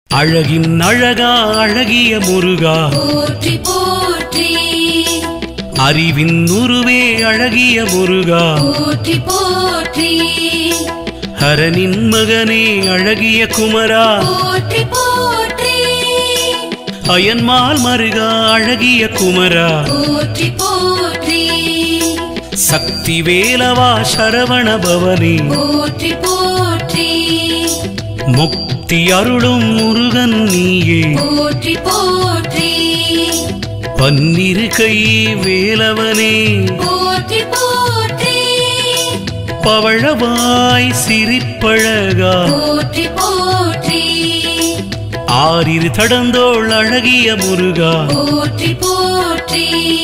அழகின் அழகா அழகிய முருகா போற்றி போற்றி அறிவின் உருவே அழகிய முருகா போற்றி போற்றி ஹரனின் மகனே அழகிய குமரா போற்றி போற்றி அயன்மால் மருகா அழகிய குமரா போற்றி போற்றி சக்தி வேலவா சரவண பவனே போற்றி போற்றி முக்தி அருளும் முருகன் நீயே போற்றி போற்றி பன்னிரு கை வேலவனே போற்றி போற்றி பவழவாய் சிரிப்பழகா போற்றி போற்றி ஆறிரு தடந்தோள் அழகிய முருகா போற்றி போற்றி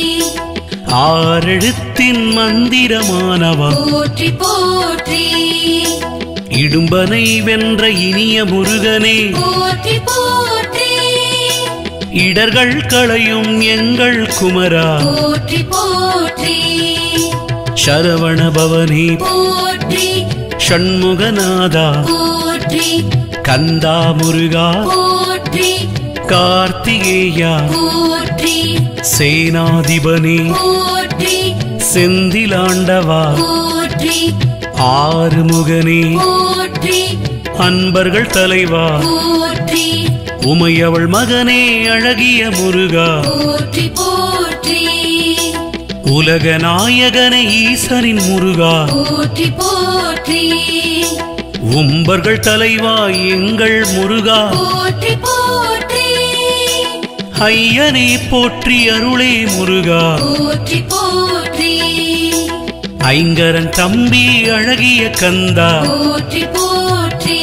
ஆறெழுத்தின் மந்திரமானவா போற்றி போற்றி இடும்பனை வென்ற இனிய முருகனே போற்றி போற்றி இடர்கள் களையும் எங்கள் குமரா போற்றி போற்றி சரவண பவனே போற்றி ஷண்முகநாதா போற்றி கந்தா முருகா போற்றி கார்த்திகேயா போற்றி சேனாதிபனே போற்றி செந்திலாண்டவா போற்றி ஆறுமுகனே போற்றி அன்பர்கள் தலைவா போற்றி உமையவள் மகனே அழகிய முருகா போற்றி போற்றி உலக நாயகன ஈசனின் முருகா போற்றி போற்றி உம்பர்கள் தலைவா எங்கள் முருகா போற்றி போற்றி ஐயனே போற்றி அருளே முருகா போற்றி போற்றி ஐங்கரன் தம்பி அழகிய கந்தா போற்றி போற்றி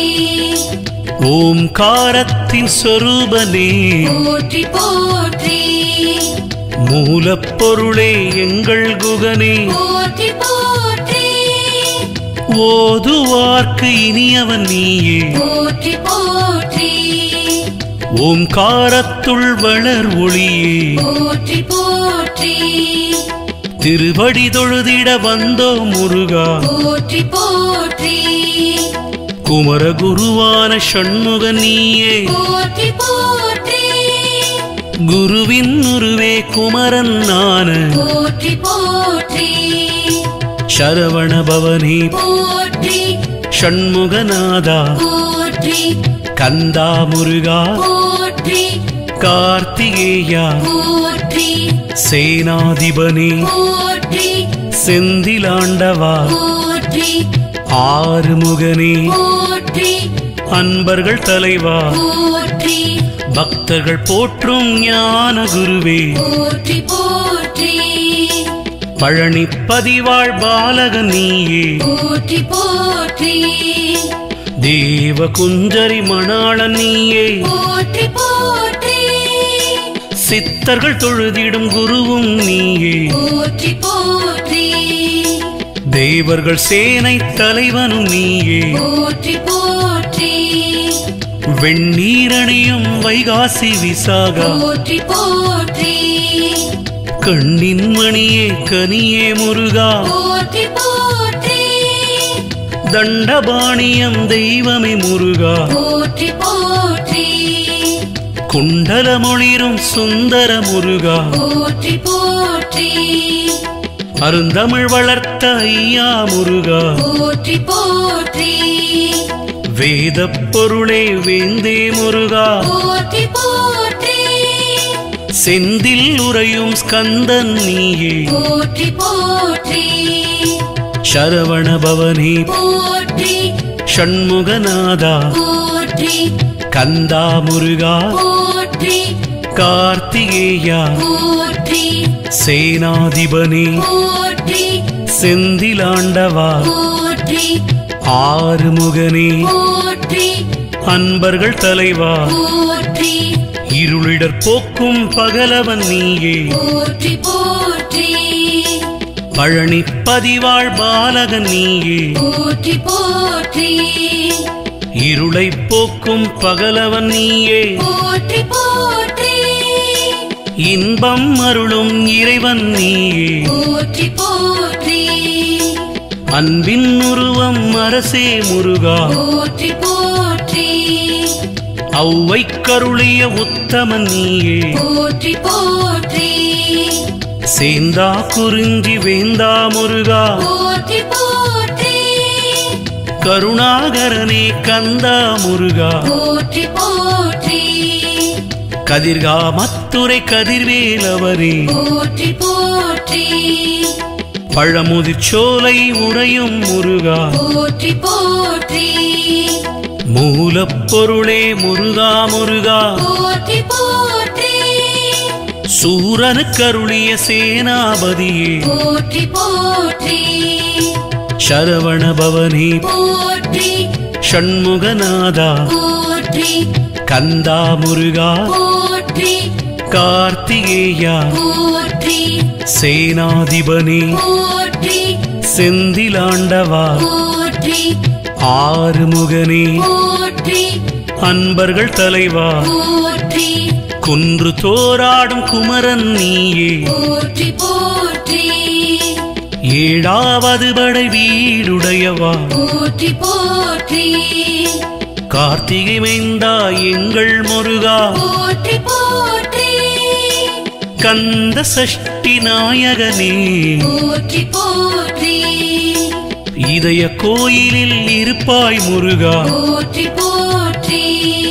ஓம்காரத்தின் சொரூபனே போற்றி போற்றி மூலப்பொருளே எங்கள் குகனே போற்றி போற்றி ஓதுவார்க்கு இனியவன் நீயே போற்றி போற்றி ஓம்காரத்துள் வளர் ஒளியே போற்றி போற்றி திருவடி தொழுதிட வந்தோ முருகா போற்றி போற்றி குமரகுருவான ஷண்முக நீயே போற்றி போற்றி குருவின் உருவே குமரன் நான போற்றி போற்றி சரவண பவனே போற்றி ஷண்முகநாதா போற்றி கந்தா முருகா போற்றி கார்த்திகேயா போற்றி சேனாதிபனே போற்றி செந்திலாண்டவா போற்றி ஆறுமுகனே போற்றி அன்பர்கள் தலைவா போற்றி பக்தர்கள் போற்றும் ஞான குருவே போற்றி போற்றி பழனி பதிவாழ் பாலக நீயே போற்றி போற்றி தேவ குஞ்சரி மணாளன் நீயே போற்றி போற்றி சித்தர்கள் தொழுதிடும் குருவும் நீயே போற்றி போற்றி தேவர்கள் சேனை தலைவனும் நீயே போற்றி போற்றி வெண்ணீரணியும் வைகாசி விசாகா போற்றி போற்றி கண்ணின் மணியே கனியே முருகா போற்றி போற்றி தண்டபாணியம் தெய்வமே முருகா போற்றி போற்றி குண்டலமொளிரும் சுந்தர முருகா போற்றி போற்றி அருந்தமிழ் வளர்த்த ஐயா முருகா போற்றி போற்றி வேதப் பொருளே வேந்தே முருகா போற்றி போற்றி செந்தில் உறையும் ஸ்கந்தன் நீயே போற்றி போற்றி சரவண பவனே போற்றி ஷண்முகநாதா போற்றி கந்தா முருகா போற்றி கார்த்திகேயா போற்றி சேனாதிபனே போற்றி செந்திலாண்டவா போற்றி ஆறுமுகனே போற்றி அன்பர்கள் தலைவா போற்றி இருளிடர் போக்கும் பகலவன் நீயே போற்றி போற்றி பழனி பதிவாழ் பாலகன் நீயே போற்றி போற்றி இருளை போக்கும் பகலவன் நீயே போற்றி போற்றி இன்பம் அருளும் இறைவன் நீயே போற்றி போற்றி அன்பின் உருவம் அரசே முருகா போற்றி போற்றி அவ்வை கருளிய உத்தமன் நீயே போற்றி போற்றி சேந்தா குறிஞ்சி வேந்தா முருகா போற்றி போற்றி கருணாகரனே கந்தா முருகா போற்றி போற்றி கதிர்காமத்துரை கதிர்வேலவரே போற்றி போற்றி பழமுதிர் சோலை உறையும் முருகா போற்றி போற்றி மூலப்பொருளே முருகா முருகா போற்றி போற்றி சூரனுக்கருளிய சேனாபதியே போற்றி போற்றி சரவண பவனே போற்றி ஷண்முகநாதா போற்றி கந்தா முருகா போற்றி கார்த்திகேயா போற்றி சேனாதிபனே போற்றி செந்திலாண்டவா போற்றி ஆறுமுகனே போற்றி அன்பர்கள் தலைவா போற்றி குன்று தோராடும் குமரன் நீயே போற்றி போற்றி ஏழாவது படை வீடுடையவா போற்றி போற்றி கார்த்திகை மைந்தா எங்கள் முருகா போற்றி போற்றி கந்த சஷ்டி நாயகனே போற்றி போற்றி இதய கோயிலில் இருப்பாய் முருகா போற்றி போற்றி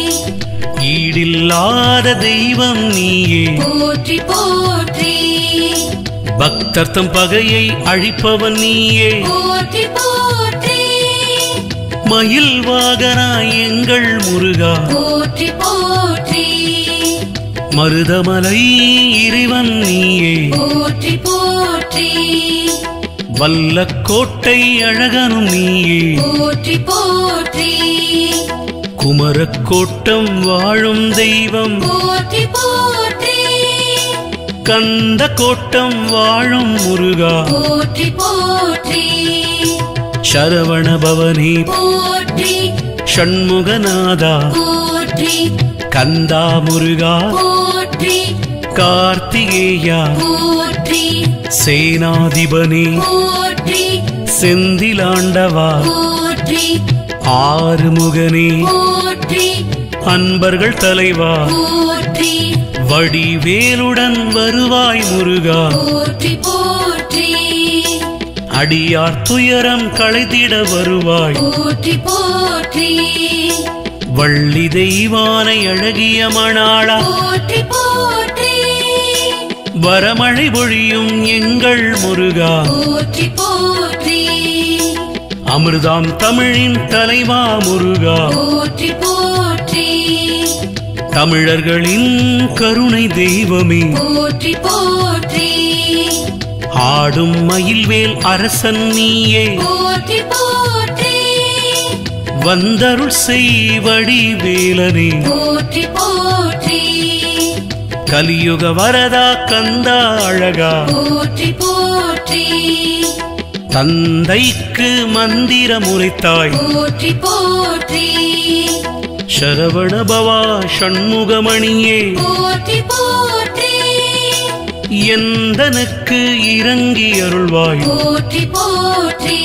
ஈடில்லாத தெய்வம் நீயே போற்றி போற்றி பக்தர்த்தம் பகையை அழிப்பவன் நீயே போற்றி போற்றி மயில் வாகனா எங்கள் முருகா போற்றி போற்றி மருதமலை இறைவன் நீயே போற்றி போற்றி வல்ல கோட்டை அழகனும் நீயே போற்றி போற்றி குமரக்கோட்டம் வாழும் தெய்வம் போற்றி போற்றி கந்த கோட்டம் வாழும் முருகா போற்றி போற்றி சரவண பவனே போற்றி ஷண்முகநாதா போற்றி கந்தா முருகா போற்றி கார்த்திகேயா போற்றி சேனாதிபனே போற்றி செந்திலாண்டவா போற்றி ஆறுமுகனே போற்றி அன்பர்கள் தலைவா போற்றி வடிவேலுடன் வருவாய் முருகா போற்றி போற்றி அடியார் துயரம் களைத்திட வருவாய் போற்றி போற்றி வள்ளி தெய்வானை அழகிய மணாளா போற்றி போற்றி வரமழை பொழியும் எங்கள் முருகா போற்றி போற்றி அமிர்தாம் தமிழின் தலைவா முருகா போற்றி போற்றி தமிழர்களின் கருணை தெய்வமே போற்றி போற்றி ஆடும் மயில்வேல் அரசன் நீயே போற்றி போற்றி வந்தருள் செய்வடி வேலனே போற்றி போற்றி கலியுக வரதா கந்தா அழகா போற்றி போற்றி தந்தைக்கு மந்திரம் உரைத்தாய் போற்றி போற்றி சரவணபவா ஷண்முகமணியே போற்றி போற்றி எந்தனுக்கு இறங்கி அருள்வாய் போற்றி போற்றி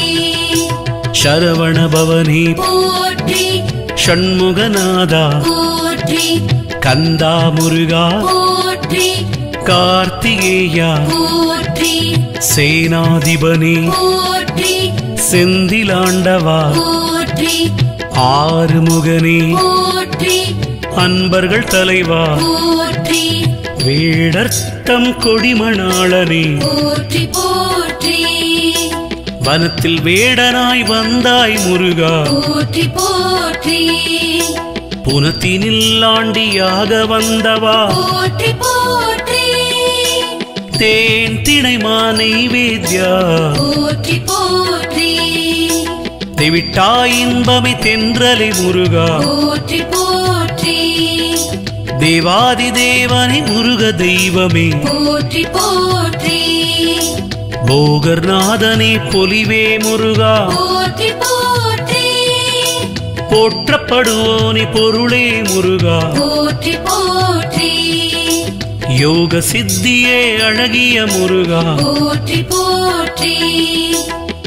சரவணபவனே போற்றி ஷண்முகநாதா போற்றி கந்தா முருகா போற்றி கார்த்திகேயா போற்றி சேனாதிபனே போற்றி செந்திலாண்டவா போற்றி ஆறுமுகனே போற்றி அன்பர்கள் தலைவா போற்றி வேடர்த்தம் கொடிமணாளனே போற்றி போற்றி வனத்தில் வேடனாய் வந்தாய் முருகா போற்றி போற்றி புனத்தினில் ஆண்டியாக வந்தவா போற்றி போற்றி தேன் திணைமா நெய்வேத்யா போற்றி போற்றி தெவிட்டாய் இன்பமை தென்றலை முருகா போற்றி போற்றி தேவாதி தேவனை முருக தெய்வமே போற்றி போற்றி போகர்நாதனே பொலிவே முருகா போற்றி போற்றி போற்றப்படுவோனே பொருளே முருகா போற்றி போற்றி யோக சித்தியே அழகிய முருகா போற்றி போற்றி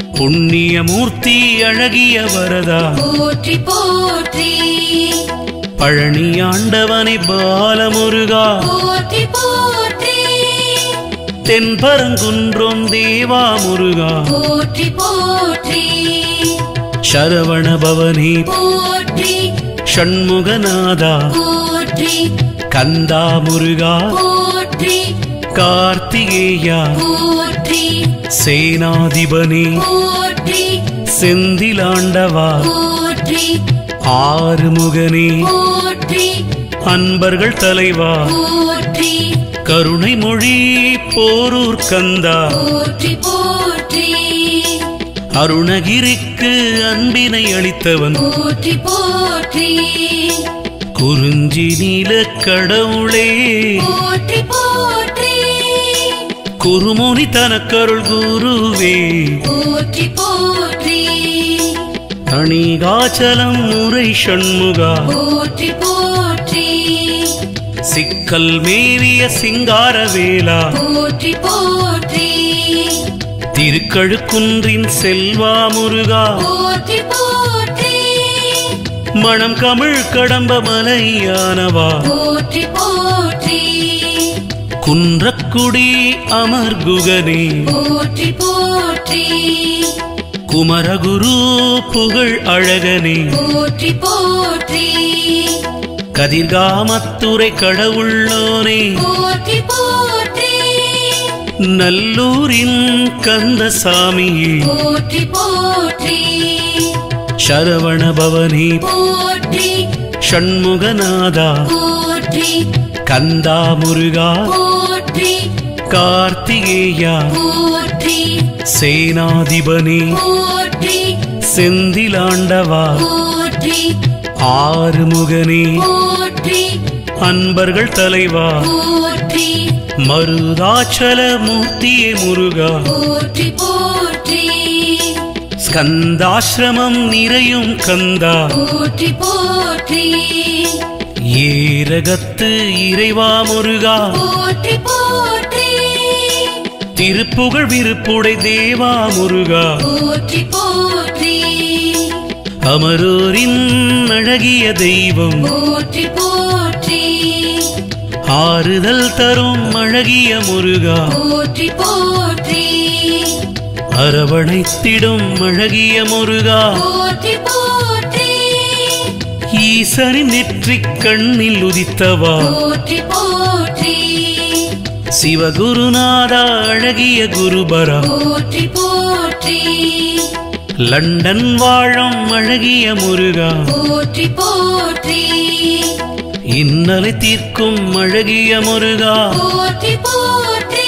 புண்ணிய மூர்த்தி அழகிய வரதா போற்றி போற்றி பழனி ஆண்டவனை பாலமுருகா போற்றி போற்றி தென்பரங்குன்றம் தேவா முருகா போற்றி போற்றி சரவண பவனி போற்றி ஷண்முகநாதா போற்றி கந்தா முருகா போற்றி கார்த்திகேயா போற்றி சேனாதிபனி போற்றி செந்திலாண்டவா போற்றி ஆறுமுகனே போற்றி அன்பர்கள் தலைவா போற்றி கருணை மொழி போரூர் கந்தா போற்றி போற்றி அருணகிரிக்கு அன்பினை அளித்தவன் போற்றி போற்றி குறிஞ்சி நீல கடவுளே போற்றி போற்றி குருமுனி தனக்கருள் குருவே போற்றி போற்றி அணிகாச்சலம் முறை ஷண்முகா போற்றி போற்றி சிக்கல் மேவிய சிங்காரவேலா போற்றி போற்றி திருக்கழுக்குன்றின் செல்வா முருகா போற்றி போற்றி மணம் கமிழ் கடம்ப மலையானவா போற்றி போற்றி குன்றக்குடி அமர்குகனே போற்றி போற்றி குமரகுரு புகழ் அழகனே போற்றி போற்றி கதிர்காமத்துறை கடவுள்ளோனே போற்றி போற்றி நல்லூரின் கந்தசாமியே போற்றி போற்றி சரவண பவனி போற்றி ஷண்முகநாதா போற்றி கந்தா முருகா போற்றி கார்த்திகேயா போற்றி சேனாதிபனே போற்றி செந்திலாண்டவா போற்றி ஆறுமுகனே போற்றி அன்பர்கள் தலைவா போற்றி மருதாச்சல மூர்த்தியே முருகா போற்றி போற்றி ஸ்கந்தாசிரமம் நிறையும் கந்தா போற்றி போற்றி ஏரகத்து இறைவா முருகா போற்றி போற்றி திருப்புகழ் விருப்புடை தேவா முருகா போற்றி போற்றி அமரூரின் அழகிய தெய்வம் போற்றி போற்றி ஆறுதல் தரும் அழகிய முருகா போற்றி போற்றி அரவணைத்திடும் அழகிய முருகா போற்றி போற்றி ஈசனின் நெற்றிக் கண்ணில் உதித்தவா போற்றி போற்றி சிவகுருநாதா அழகிய குருபரா போற்றி போற்றி லண்டன் வாழும் அழகிய முருகா போற்றி போற்றி இன்னலை தீர்க்கும் அழகிய முருகா போற்றி போற்றி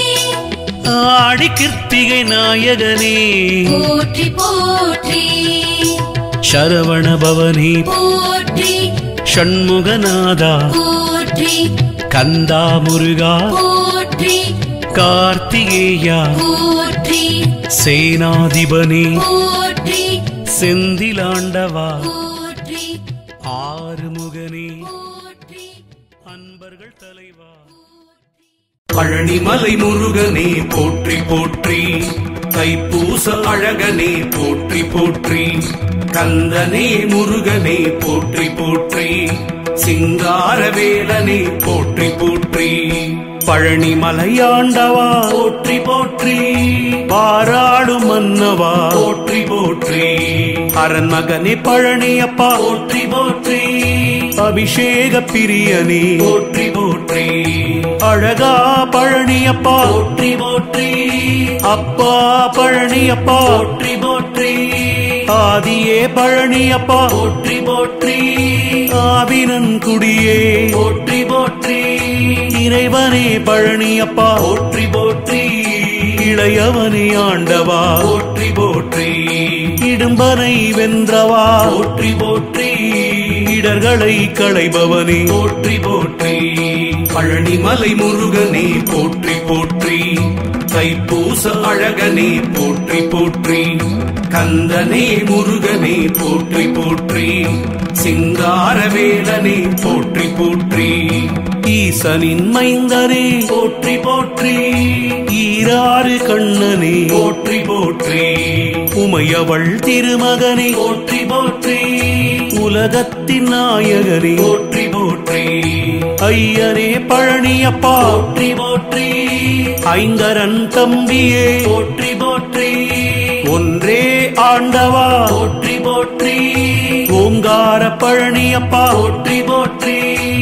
ஆடி கிருத்திகை நாயகனே போற்றி போற்றி சரவண பவனி போற்றி ஷண்முகநாதா போற்றி கந்தா முருகா போற்றி கார்த்திகேயா போற்றி சேனாதிபனே போற்றி செந்திலாண்டவா போற்றி ஆறுமுகனே போற்றி அன்பர்கள் தலைவா பழனிமலை முருகனே போற்றி போற்றி தைப்பூச அழகனே போற்றி போற்றி கந்தனே முருகனே போற்றி போற்றி சிங்காரவேலனே போற்றி போற்றி பழனி மலையாண்டவா போற்றி போற்றி பாராடும் மன்னவா போற்றி போற்றி அரண்மகனே பழனியப்பா போற்றி போற்றி அபிஷேக பிரியனே போற்றி போற்றி அழகா பழனியப்பா போற்றி போற்றி அப்பா பழனியப்பா போற்றி போற்றி ஆதியே பழனியப்பா போற்றி போற்றி ஆவினன் குடியே போற்றி போற்றி இறைவனே பழனியப்பா போற்றி போற்றி இளையவனே ஆண்டவா போற்றி போற்றி இடும்பனை வென்றவா போற்றி போற்றி இடர்களை களைபவனே போற்றி போற்றி பழனிமலை முருகனே போற்றி போற்றி தைப்பூச அழகனே போற்றி போற்றி கந்தனே முருகனே போற்றி போற்றி சிங்காரவேலனே போற்றி போற்றி ஈசனின் மைந்தரே போற்றி போற்றி ஈராறு கண்ணனே போற்றி போற்றி உமையவள் திருமகனே போற்றி போற்றி உலகத்தின் நாயகனே போற்றி போற்றி ஐயனே பழனியப்பா போற்றி போற்றி ஐங்கரன் தம்பியே போற்றி போற்றி ஒன்றே ஆண்டவா போற்றி போற்றி ஓங்கார பழனியப்பா போற்றி போற்றி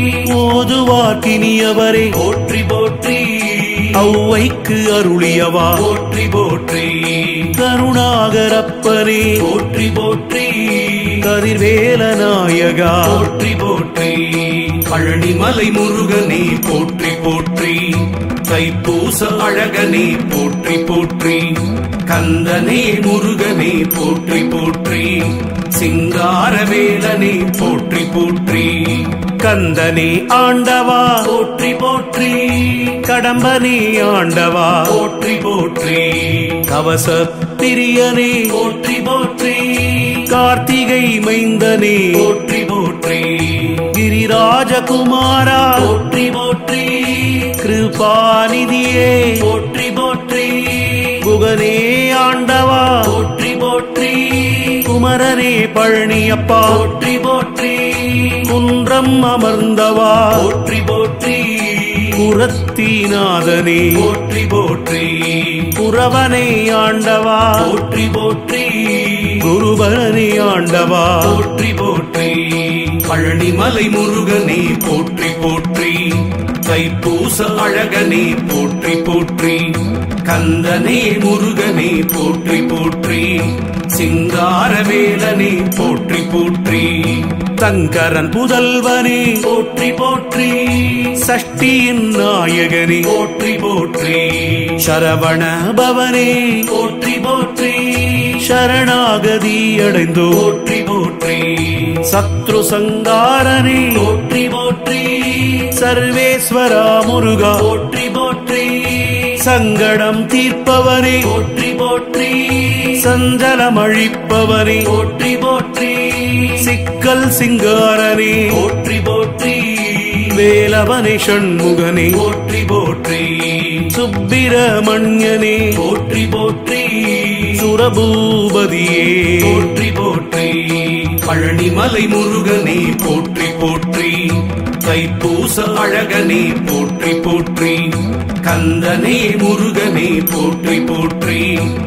ஓதுவார்க்கினியவரே போற்றி போற்றி ஔவைக்கு அருளியவா போற்றி போற்றி கருணாகரப்பனே போற்றி போற்றி கதிர்வேல நாயகா போற்றி போற்றி பழனிமலை முருகனே போற்றி போற்றி தைப்பூச அழகனே போற்றி போற்றி கந்தனே முருகனே போற்றி போற்றி சிங்காரவேலனே போற்றி போற்றி கந்தனே ஆண்டவா போற்றி போற்றி கடம்பனே ஆண்டவா போற்றி போற்றி கவச பிரியனே போற்றி போற்றி கார்த்திகை மைந்தனே போற்றி போற்றி கிரிராஜகுமாரா போற்றி போற்றி கிருபாநிதியே போற்றி போற்றி குகனே ஆண்டவா போற்றி போற்றி குமரனே பழனியப்பா போற்றி போற்றி குன்றம் அமர்ந்தவா போற்றி போற்றி குரத்திநாதனே போற்றி போற்றி குரவனே ஆண்டவா போற்றி போற்றி குருபரனே ஆண்டவா போற்றி போற்றி பழனிமலை முருகனே போற்றி போற்றி தைப்பூச அழகனே போற்றி போற்றி கந்தனே முருகனே போற்றி போற்றி சிங்காரவேலனே போற்றி போற்றி சங்கரன் புதல்வனே போற்றி போற்றி சஷ்டியின் நாயகனே போற்றி போற்றி சரவண பவனே போற்றி போற்றி சரணாகதி அடைந்தோ போற்றி போற்றி சத்ரு சங்காரனே போற்றி போற்றி சர்வேஸ்வரா முருகா போற்றி போற்றி சங்கடம் தீர்ப்பவனே போற்றி போற்றி சஞ்சலம் அழிப்பவனே போற்றி போற்றி சிக்கல் சிங்காரனே போற்றி போற்றி வேலவனே ஷண்முகனே போற்றி போற்றி சுப்பிரமணியனே போற்றி போற்றி சுரபூபதியே போற்றி போற்றி பழனிமலை முருகனே போற்றி போற்றி தைப்பூச அழகனே போற்றி போற்றி கந்தனே முருகனே போற்றி போற்றி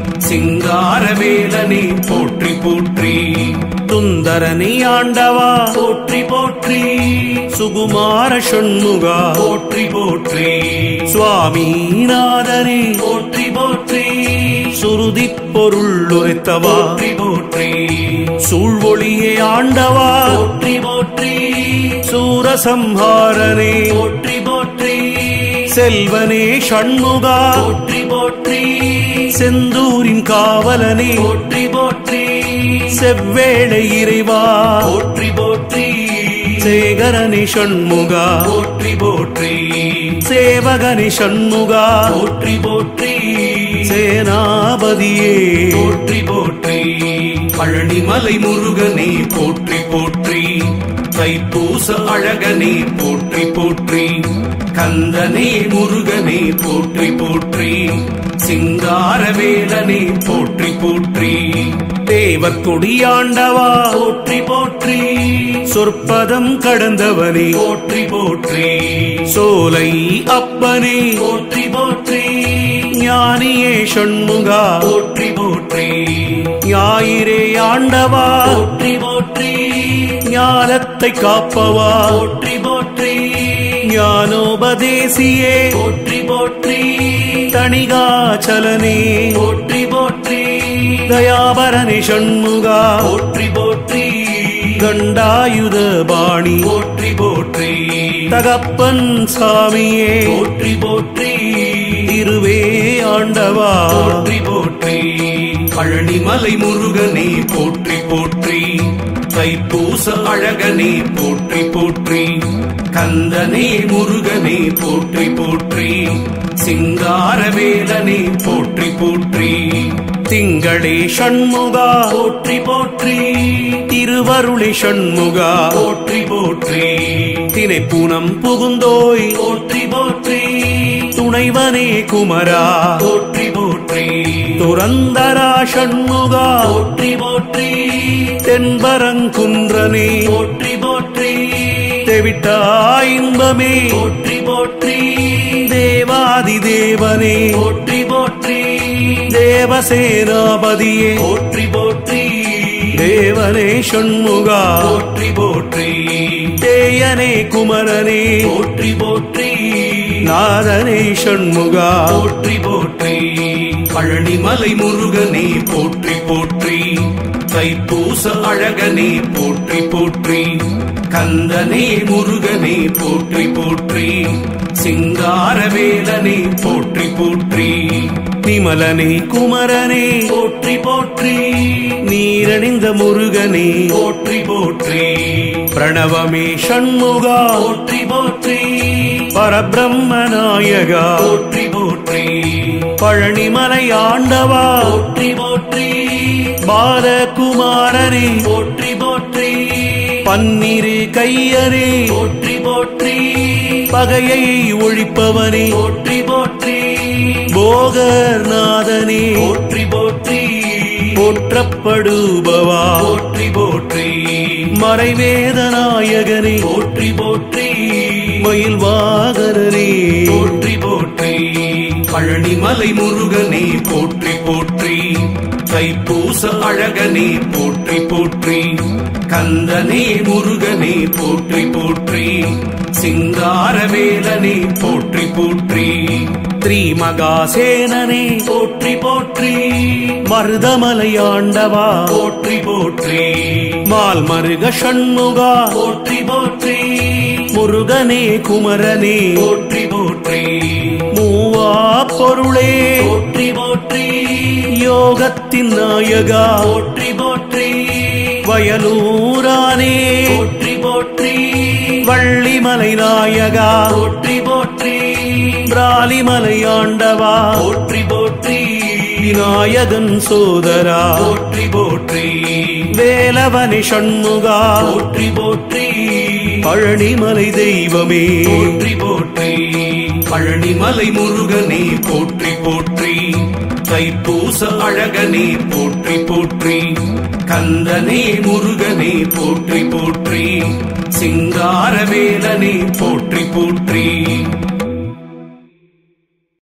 சிங்காரவேலனே போற்றி போற்றி சுந்தரனே ஆண்டவா போற்றி போற்றி சுகுமார ஷண்முகா போற்றி போற்றி சுவாமிநாதனே போற்றி போற்றி சுருதி பொருள் உரைத்தவா போற்றி போற்றி சூழ்வொளியே ஆண்டவா போற்றி போற்றி சூரசம்ஹாரனே போற்றி போற்றி செல்வனே ஷண்முகா போற்றி போற்றி செந்தூரின் காவலனே போற்றி போற்றி செவ்வேளை இறைவா போற்றி போற்றி சேகரனே ஷண்முகா போற்றி போற்றி சேவகனே ஷண்முகா போற்றி போற்றி சேனாபதியே போற்றி போற்றி பழனிமலை முருகனே போற்றி போற்றி தைப்பூச அழகனே போற்றி போற்றி கந்தனே முருகனே போற்றி போற்றி சிங்காரவேலனே போற்றி போற்றி தேவக்கொடியாண்டவா போற்றி போற்றி சொற்பதம் கடந்தவனே போற்றி போற்றி சோலை அப்பனே போற்றி போற்றி ஞானியே ஷண்முகா போற்றி போற்றி ஞாயிறே ஆண்டவா போற்றி போற்றி ஞானத்தை காப்பவா போற்றி போற்றி ஞானோபதேசியே போற்றி போற்றி தணிகாச்சலனே போற்றி போற்றி தயாபரணி ஷண்முகா போற்றி போற்றி கண்டாயுத பாணி போற்றி போற்றி தகப்பன் சாமியே போற்றி போற்றி இருவே ஆண்டவா போற்றி போற்றி பழனிமலை முருகனே போற்றி போற்றி தைப்பூச அழகனே போற்றி போற்றி கந்தனே முருகனே போற்றி போற்றி சிங்காரவேலனே போற்றி போற்றி திங்களே ஷண்முகா போற்றி போற்றி திருவருளி ஷண்முகா போற்றி போற்றி தினைப்புனம் புகுந்தோய் போற்றி போற்றி துணைவனே குமரா போற்றி போற்றி துரந்தரா ஷண்முகா போற்றி போற்றி தென்பரங்குன்றனே போற்றி போற்றி தெவிட்டா இன்பமே போற்றி போற்றி தேவாதி தேவனே போற்றி போற்றி தேவசேனாபதியே போற்றி போற்றி தேவனே ஷண்முகா போற்றி போற்றி தேயனே குமரனே போற்றி போற்றி நாதனே ஷண்முகா போற்றி போற்றி பழனிமலை முருகனே போற்றி போற்றி தைப்பூச அழகனே போற்றி போற்றி கந்தனே முருகனே போற்றி போற்றி சிங்காரவேலனே போற்றி போற்றி நிமலனே குமரனே போற்றி போற்றி நீரணிந்த முருகனே போற்றி போற்றி பிரணவமே ஷண்முகா போற்றி போற்றி பரபிரம்மநாயகா போற்றி போற்றி பழனிமலை ஆண்டவா போற்றி போற்றி பாலகுமாரனே போற்றி போற்றி பன்னிரு கையரே போற்றி போற்றி பகையை ஒழிப்பவனே போற்றி போற்றி போகர்நாதனே போற்றி போற்றி போற்றப்படுபவா போற்றி போற்றி மறைவேதநாயகனே போற்றி போற்றி மயில் வாகரனே போற்றி போற்றி பழனிமலை முருகனே போற்றி போற்றி தைப்பூச அழகனே போற்றி போற்றி கந்தனே முருகனே போற்றி போற்றி சிங்காரவேலனே போற்றி போற்றி ஸ்ரீமகாசேனனே போற்றி போற்றி மருதமலை ஆண்டவா போற்றி போற்றி மால் மருக ஷண்முகா போற்றி போற்றி முருகனே குமரனே போற்றி போற்றி மூவா பொருளே போற்றி போற்றி யோகத்தின் நாயகா போற்றி போற்றி வயலூரானே போற்றி போற்றி வள்ளிமலை நாயகா போற்றி போற்றி பிராலிமலை ஆண்டவா போற்றி போற்றி விநாயகன் சோதரா போற்றி போற்றி வேலவனி ஷண்முகா போற்றி போற்றி பழனிமலை தெய்வமே போற்றி போற்றி பழனிமலை முருகனே போற்றி போற்றி தைப்பூச அழகனே போற்றி போற்றி கந்தனே முருகனே போற்றி போற்றி சிங்காரவேலனே போற்றி போற்றி